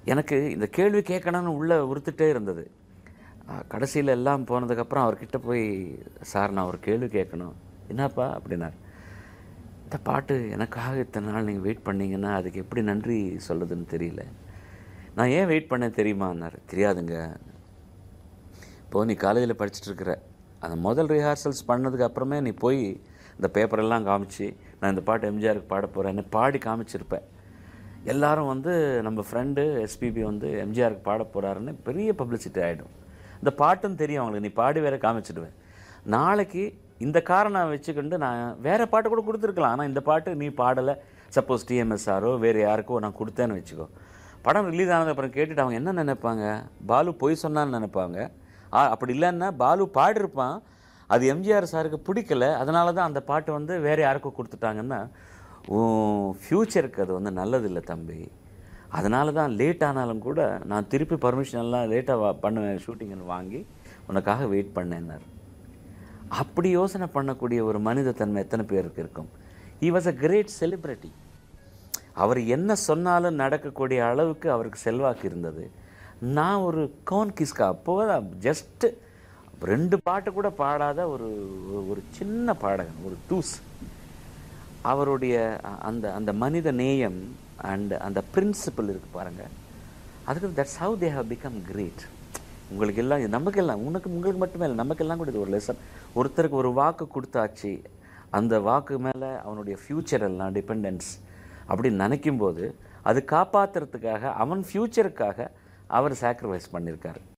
எனக்கு இந்த கேள்வி கேட்கணும்னு உள்ளே உறுத்துட்டே இருந்தது கடைசியில் எல்லாம் போனதுக்கப்புறம் அவர்கிட்ட போய் சார் நான் ஒரு கேள்வி கேட்கணும் என்னப்பா அப்படின்னார் இந்த பாட்டு எனக்காக இத்தனை நாள் நீங்கள் வெயிட் பண்ணீங்கன்னா அதுக்கு எப்படி நன்றி சொல்லுதுன்னு தெரியல நான் ஏன் வெயிட் பண்ணேன் தெரியுமான்னாரு தெரியாதுங்க இப்போது நீ காலேஜில் படிச்சுட்டு இருக்கிற அந்த முதல் ரிஹார்சல்ஸ் பண்ணதுக்கு அப்புறமே நீ போய் இந்த பேப்பரெல்லாம் காமிச்சு நான் இந்த பாட்டு எம்ஜிஆருக்கு பாட போகிறேன்னு பாடி காமிச்சிருப்பேன் எல்லாரும் வந்து நம்ம ஃப்ரெண்டு எஸ்பிபி வந்து எம்ஜிஆருக்கு பாட போகிறாருன்னு பெரிய பப்ளிசிட்டி ஆகிடும் இந்த பாட்டும் தெரியும் அவங்களுக்கு நீ பாடி வேற காமிச்சிடுவேன் நாளைக்கு இந்த காரணம் வச்சுக்கிண்டு நான் வேறு பாட்டு கூட கொடுத்துருக்கலாம் ஆனால் இந்த பாட்டு நீ பாடலை சப்போஸ் டிஎம்எஸ்ஆரோ வேறு யாருக்கோ நான் கொடுத்தேன்னு வச்சுக்கோ படம் ரிலீஸ் ஆனதுக்கப்புறம் கேட்டுட்டு அவங்க என்ன நினைப்பாங்க பாலு பொய் சொன்னான்னு நினைப்பாங்க ஆ, அப்படி இல்லைன்னா பாலு பாடிருப்பான் அது எம்ஜிஆர் சாருக்கு பிடிக்கல அதனால தான் அந்த பாட்டு வந்து வேறு யாருக்கோ கொடுத்துட்டாங்கன்னா உன் ஃப்யூச்சருக்கு அது வந்து நல்லதில்லை தம்பி அதனால தான் லேட் ஆனாலும் கூட நான் திருப்பி பர்மிஷன் எல்லாம் லேட்டாக பண்ணுவேன் ஷூட்டிங்னு வாங்கி உனக்காக வெயிட் பண்ணேன்னார் அப்படி யோசனை பண்ணக்கூடிய ஒரு மனித தன்மை எத்தனை பேருக்கு இருக்கும் he was a great celebrity அவர் என்ன சொன்னாலும் நடக்கக்கூடிய அளவுக்கு அவருக்கு செல்வாக்கு இருந்தது நான் ஒரு கவுன் கிஸ்கா அப்போ ஜஸ்ட்டு ரெண்டு பாட்டு கூட பாடாத ஒரு ஒரு- ஒரு சின்ன பாடகன் ஒரு தூஸ் அவருடைய அ- அந்த அந்த மனித நேயம் அண்ட் அந்த பிரின்சிபல் இருக்கு பாருங்க அதுக்கு that's how they have become great உங்களுக்கு எல்லாம் இது நமக்கெல்லாம் உனக்கு உங்களுக்கு மட்டுமே இல்லை நமக்கெல்லாம் கூட இது ஒரு லெசன் ஒருத்தருக்கு ஒரு வாக்கு கொடுத்தாச்சு அந்த வாக்கு மேலே அவனுடைய ஃப்யூச்சர் எல்லாம் டிபெண்டன்ஸ் அப்படின்னு நினைக்கும் போது அது காப்பாற்றுறதுக்காக அவன் ஃப்யூச்சருக்காக அவர் சாக்ரிஃபைஸ் பண்ணியிருக்காரு